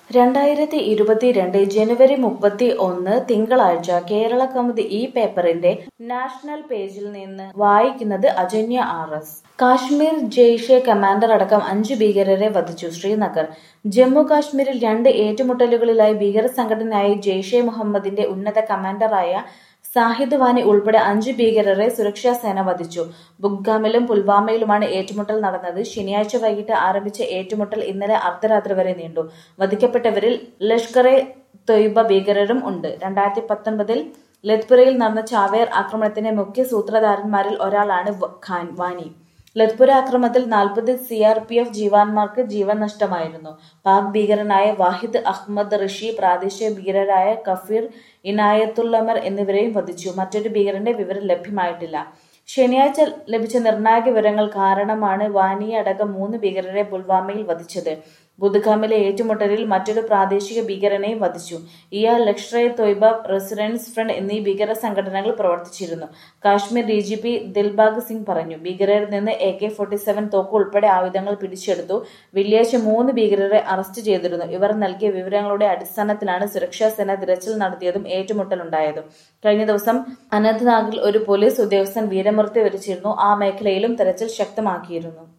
രണ്ടായിരത്തി ഇരുപത്തിരണ്ട് ജനുവരി മുപ്പത്തി ഒന്ന് തിങ്കളാഴ്ച കേരള കൗമുദി ഈ പേപ്പറിന്റെ നാഷണൽ പേജിൽ നിന്ന് വായിക്കുന്നത് Ajanya R S Kashmir Jaish commander അടക്കം അഞ്ചു ഭീകരരെ വധിച്ചു ശ്രീനഗർ ജമ്മു കാശ്മീരിൽ രണ്ട് ഏറ്റുമുട്ടലുകളിലായി ഭീകര സംഘടനയായ ജെയ്ഷെ മുഹമ്മദിന്റെ ഉന്നത കമാൻഡറായ സാഹിദ് വാനി ഉൾപ്പെടെ അഞ്ചു ഭീകരരെ സുരക്ഷാ സേന വധിച്ചു ബുഗ്ഗാമിലും പുൽവാമയിലുമാണ് ഏറ്റുമുട്ടൽ നടന്നത് ശനിയാഴ്ച വൈകിട്ട് ആരംഭിച്ച ഏറ്റുമുട്ടൽ ഇന്നലെ അർദ്ധരാത്രി വരെ നീണ്ടു വധിക്കപ്പെട്ടവരിൽ ലഷ്കർ എ തൊയ്ബ ഭീകരരും ഉണ്ട് രണ്ടായിരത്തി പത്തൊൻപതിൽ ലത്പുരയിൽ നടന്ന ചാവേർ ആക്രമണത്തിന്റെ മുഖ്യ സൂത്രധാരന്മാരിൽ ഒരാളാണ് വ- ഖാൻ വാനി ലത്പുര ആക്രമണത്തിൽ നാൽപ്പത് സി ആർ പി എഫ് ജവാന്മാർക്ക് ജീവൻ നഷ്ടമായിരുന്നു പാക് ഭീകരനായ വാഹിദ് അഹമ്മദ് ഋഷി പ്രാദേശിക ഭീകരരായ കഫീർ ഇനായത്തുള്ളമർ എന്നിവരെയും വധിച്ചു മറ്റൊരു ഭീകരന്റെ വിവരം ലഭ്യമായിട്ടില്ല ശനിയാഴ്ച ലഭിച്ച നിർണായക വിവരങ്ങൾ കാരണമാണ് വാനിയെ അടക്കം മൂന്ന് ഭീകരരെ പുൽവാമയിൽ വധിച്ചത് ബുദ്ഗാമിലെ ഏറ്റുമുട്ടലിൽ മറ്റൊരു പ്രാദേശിക ഭീകരനെയും വധിച്ചു ഇയാൾ ലഷ്കർ എ തൊയ്ബ റെസിഡൻസ് ഫ്രണ്ട് എന്നീ ഭീകര സംഘടനകൾ പ്രവർത്തിച്ചിരുന്നു Kashmir D G P Dilbag Singh പറഞ്ഞു ഭീകരരിൽ നിന്ന് എ കെ ഫോർട്ടി സെവൻ തോക്ക് ഉൾപ്പെടെ ആയുധങ്ങൾ പിടിച്ചെടുത്തു വെള്ളിയാഴ്ച മൂന്ന് ഭീകരരെ അറസ്റ്റ് ചെയ്തിരുന്നു ഇവർ നൽകിയ വിവരങ്ങളുടെ അടിസ്ഥാനത്തിലാണ് സുരക്ഷാ സേന തിരച്ചിൽ നടത്തിയതും ഏറ്റുമുട്ടലുണ്ടായതും കഴിഞ്ഞ ദിവസം അനന്ത്നാഗിൽ ഒരു പോലീസ് ഉദ്യോഗസ്ഥൻ വീരമൃത്യു വരിച്ചിരുന്നു ആ മേഖലയിലും തെരച്ചിൽ ശക്തമാക്കിയിരുന്നു